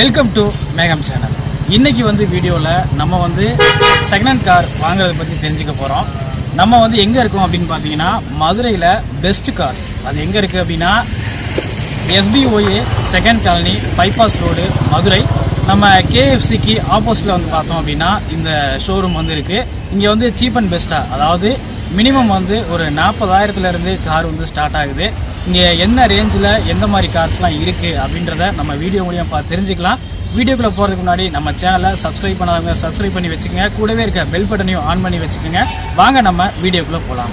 welcome to மேகம் channel இன்னைக்கு வந்து வீடியோவில் நம்ம வந்து செகண்ட் ஹேண்ட் கார் வாங்குறத பற்றி தெரிஞ்சுக்க போகிறோம் நம்ம வந்து எங்கே இருக்கோம் அப்படின்னு பார்த்தீங்கன்னா மதுரையில் பெஸ்ட் கார்ஸ் அது எங்கே இருக்குது அப்படின்னா SBOA second colony bypass road Madurai நம்ம கேஎஃப்சிக்கு ஆப்போசிட்டில் வந்து பார்த்தோம் அப்படின்னா இந்த ஷோரூம் வந்து இருக்குது இங்கே வந்து சீப் அண்ட் பெஸ்ட்டாக அதாவது மினிமம் வந்து ஒரு நாற்பதாயிரத்துலேருந்து கார் வந்து ஸ்டார்ட் ஆகுது இங்கே என்ன ரேஞ்சில் எந்த மாதிரி கார்ஸ்லாம் இருக்குது அப்படின்றத நம்ம வீடியோ மூலியம் பார்த்து தெரிஞ்சுக்கலாம் வீடியோக்குள்ளே போகிறதுக்கு முன்னாடி நம்ம சேனலை சப்ஸ்கிரைப் பண்ணாதவங்க சப்ஸ்கிரைப் பண்ணி வச்சுக்கோங்க கூடவே இருக்க பெல் பட்டனையும் ஆன் பண்ணி வச்சுக்கோங்க வாங்க நம்ம வீடியோக்குள்ளே போகலாம்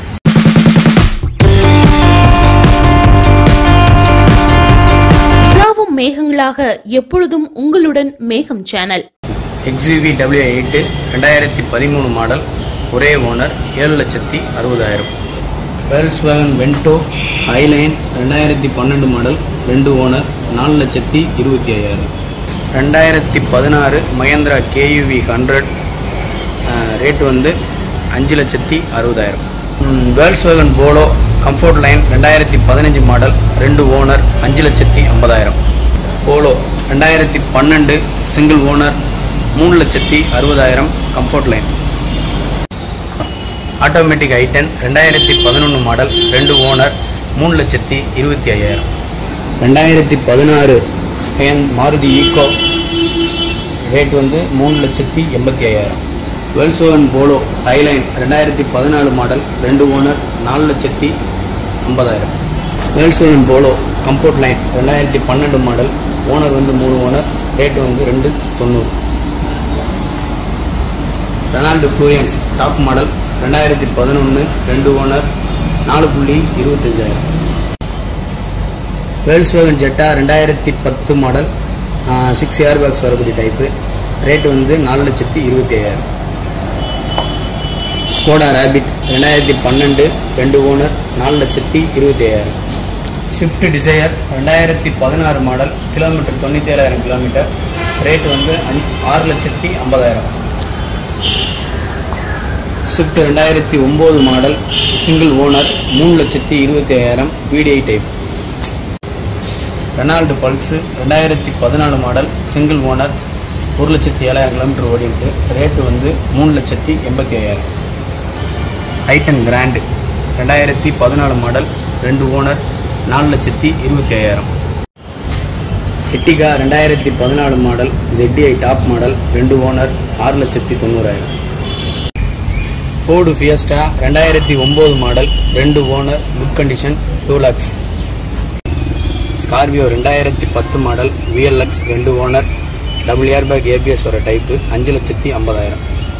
உலாவும் மேகங்களாக எப்பொழுதும் உங்களுடன் மேகம் சேனல் எக்ஸ்விவி டபிள்யூ எயிட்டு ரெண்டாயிரத்தி பதிமூணு மாடல் ஒரே ஓனர் ஏழு லட்சத்தி அறுபதாயிரம் வேல்ஸ் வேகன் வென்டோ ஹைலைன் ரெண்டாயிரத்தி பன்னெண்டு மாடல் ரெண்டு ஓனர் நாலு லட்சத்தி இருபத்தி ஐயாயிரம் ரெண்டாயிரத்தி பதினாறு மகேந்திரா கேயூவி ஹண்ட்ரட் ரேட் வந்து அஞ்சு லட்சத்தி அறுபதாயிரம் Volkswagen Polo comfortline ரெண்டாயிரத்தி பதினஞ்சு மாடல் ரெண்டு ஓனர் அஞ்சு லட்சத்தி ஐம்பதாயிரம் போலோ ரெண்டாயிரத்தி பன்னெண்டு சிங்கிள் ஓனர் மூணு லட்சத்தி அறுபதாயிரம் கம்ஃபோர்ட் லைன் ஆட்டோமேட்டிக் ஐட்டன் ரெண்டாயிரத்தி பதினொன்று மாடல் ரெண்டு ஓனர் மூணு லட்சத்தி இருபத்தி ஐயாயிரம் ரெண்டாயிரத்தி பதினாறு மாருதி ஈக்கோ ரேட் வந்து மூணு லட்சத்தி எண்பத்தி ஐயாயிரம் வெல்சோவன் போலோ ஹைலைன் ரெண்டாயிரத்தி பதினாலு மாடல் ரெண்டு ஓனர் நாலு லட்சத்தி ஐம்பதாயிரம் வெல்சோவன் போலோ கம்போர்ட் லைன் ரெண்டாயிரத்தி பன்னெண்டு மாடல் ஓனர் வந்து மூணு ஓனர் ரேட் வந்து ரெண்டு தொண்ணூறு ரெனால்டு ஃப்ளூயன்ஸ் டாப் மாடல் ரெண்டாயிரத்தி பதினொன்று ரெண்டு ஓனர் நாலு புள்ளி இருபத்தஞ்சாயிரம் வேல்ஸ்வேகன் ஜெட்டா ரெண்டாயிரத்தி பத்து மாடல் சிக்ஸ் ஏர் பேக்ஸ் வரக்கூடிய டைப்பு ரேட் வந்து நாலு லட்சத்தி இருபத்தி ஐயாயிரம் ஸ்கோடா ரேபிட் ரெண்டாயிரத்தி பன்னெண்டு ரெண்டு ஓனர் நாலு லட்சத்தி இருபத்தி ஐயாயிரம் ஸ்விஃப்ட் டிசையர் ரெண்டாயிரத்தி பதினாறு மாடல் கிலோமீட்டர் தொண்ணூற்றி ஏழாயிரம் கிலோமீட்டர் ரேட் வந்து அஞ்சு ஆறு லட்சத்தி ஐம்பதாயிரம் ஸ்விஃப்ட் ரெண்டாயிரத்தி ஒம்பது மாடல் சிங்கிள் ஓனர் மூணு லட்சத்தி இருபத்தி ஐயாயிரம் விடிஐ டைப் ரெனால்டு பல்ஸு ரெண்டாயிரத்தி பதினாலு மாடல் சிங்கிள் ஓனர் ஒரு லட்சத்தி ஏழாயிரம் கிலோமீட்டர் ஓடிருக்கு ரேட்டு வந்து மூணு லட்சத்தி எண்பத்தி ஐயாயிரம் ஐட்டன் கிராண்டு ரெண்டாயிரத்தி பதினாலு மாடல் ரெண்டு ஓனர் நாலு லட்சத்தி இருபத்தி ஐயாயிரம் எட்டிகா ரெண்டாயிரத்தி பதினாலு மாடல் ZDI டாப் மாடல் ரெண்டு ஓனர் ஆறு லட்சத்தி தொண்ணூறாயிரம் ஃபோர்டு ஃபியஸ்டா ரெண்டாயிரத்தி ஒம்பது மாடல் ரெண்டு owner good condition two lakhs Scorpio ரெண்டாயிரத்தி பத்து மாடல் விஎல்எக்ஸ் ரெண்டு owner double airbag ABS வர டைப்பு அஞ்சு லட்சத்தி ஐம்பதாயிரம்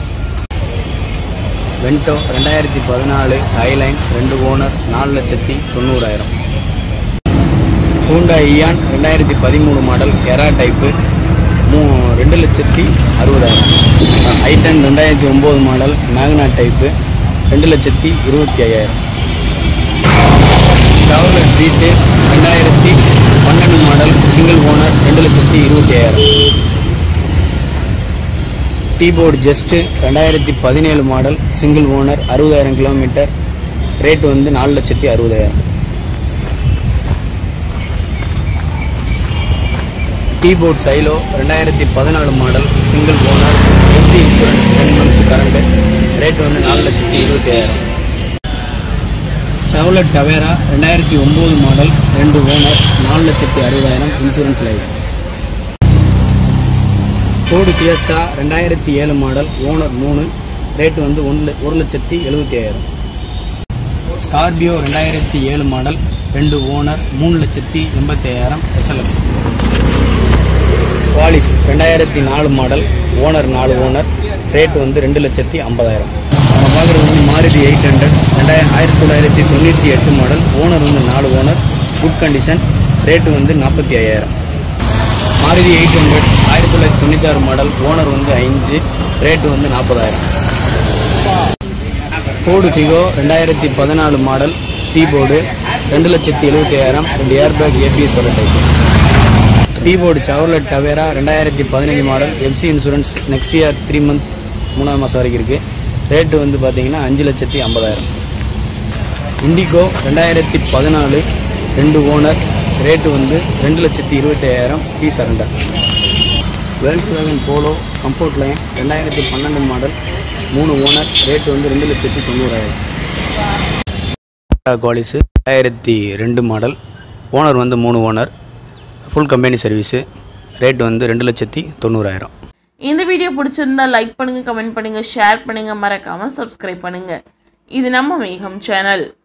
வென்டோ ரெண்டாயிரத்தி பதினாலு ஹைலைன் ரெண்டு ஓனர் நாலு லட்சத்தி தொண்ணூறாயிரம் ஹூண்டா இயான் ரெண்டாயிரத்தி பதிமூணு மாடல் எரா டைப்பு மூ ரெண்டு லட்சத்தி அறுபதாயிரம் ஐட்டன் ரெண்டாயிரத்தி ஒம்பது மாடல் மேக்னா டைப்பு ரெண்டு லட்சத்தி இருபத்தி ஐயாயிரம் டவுலர் பீட்டு ரெண்டாயிரத்தி பன்னெண்டு மாடல் சிங்கிள் ஓனர் ரெண்டு லட்சத்தி இருபத்தி ஐயாயிரம் டீபோர்டு ஜஸ்ட்டு ரெண்டாயிரத்தி பதினேழு மாடல் சிங்கிள் ஓனர் அறுபதாயிரம் கிலோமீட்டர் ரேட்டு வந்து நாலு லட்சத்தி அறுபதாயிரம் டீபோர்ட் சைலோ ரெண்டாயிரத்தி பதினாலு model single owner FT insurance ten month current rate வந்து நாலு லட்சத்தி இருபத்தி ஐயாயிரம் செவலட் டவேரா ரெண்டாயிரத்தி ஒம்பது மாடல் ரெண்டு ஓனர் நாலு லட்சத்தி அறுபதாயிரம் இன்சூரன்ஸ் லைஃப் ஃபோர்டு ஃபியஸ்டா ரெண்டாயிரத்தி ஏழு மாடல் ஓனர் மூணு ரேட் வந்து ஒன்று ஒரு லட்சத்தி எழுபத்தி ஐயாயிரம் ஸ்கார்பியோ ரெண்டாயிரத்தி ஏழு மாடல் ரெண்டு ஓனர் மூணு லட்சத்தி எண்பத்தி ஐயாயிரம் எஸ்எல்எக்ஸ் வாலிஸ் ரெண்டாயிரத்தி நாலு மாடல் ஓனர் நாலு ஓனர் ரேட் வந்து ரெண்டு லட்சத்தி ஐம்பதாயிரம் நம்ம பார்க்குறது வந்து மாருதி எயிட் ஹண்ட்ரட் ரெண்டாயிரம் ஆயிரத்தி தொள்ளாயிரத்தி தொண்ணூற்றி எட்டு மாடல் ஓனர் வந்து நாலு ஓனர் குட் கண்டிஷன் ரேட்டு வந்து நாற்பத்தி ஐயாயிரம் மாருதி எயிட் ஹண்ட்ரட் ஆயிரத்தி தொள்ளாயிரத்தி தொண்ணூத்தாறு மாடல் ஓனர் வந்து அஞ்சு ரேட்டு வந்து நாற்பதாயிரம் ஃபோர்டு ஃபிகோ ரெண்டாயிரத்தி பதினாலு மாடல் டீ போர்டு ரெண்டு லட்சத்தி எழுபத்தி ஐயாயிரம் ரெண்டு ஏர் பேக் ஏபிஎஸ் வர type T board Chevrolet Tavera ரெண்டாயிரத்தி பதினஞ்சு model FC insurance next year three month மூணாவது மாதம் வரைக்கும் இருக்குது ரேட்டு வந்து பார்த்தீங்கன்னா அஞ்சு லட்சத்தி ஐம்பதாயிரம் இண்டிகோ ரெண்டாயிரத்தி பதினாலு ரெண்டு ஓனர் ரேட்டு வந்து ரெண்டு லட்சத்தி இருபத்தி ஐயாயிரம் T surrender Volkswagen Polo comfortline ரெண்டாயிரத்தி பன்னெண்டு மாடல் மூணு ஓனர் ரேட் வந்து ரெண்டு லட்சத்தி தொண்ணூறாயிரம் குவாலிஸு ரெண்டாயிரத்தி ரெண்டு மாடல் ஓனர் வந்து மூணு owner full company service rate வந்து ரெண்டு லட்சத்தி தொண்ணூறாயிரம் இந்த வீடியோ பிடிச்சிருந்தா லைக் பண்ணுங்க கமெண்ட் பண்ணுங்க ஷேர் பண்ணுங்க மறக்காம சப்ஸ்கிரைப் பண்ணுங்க இது நம்ம மேகம் சேனல்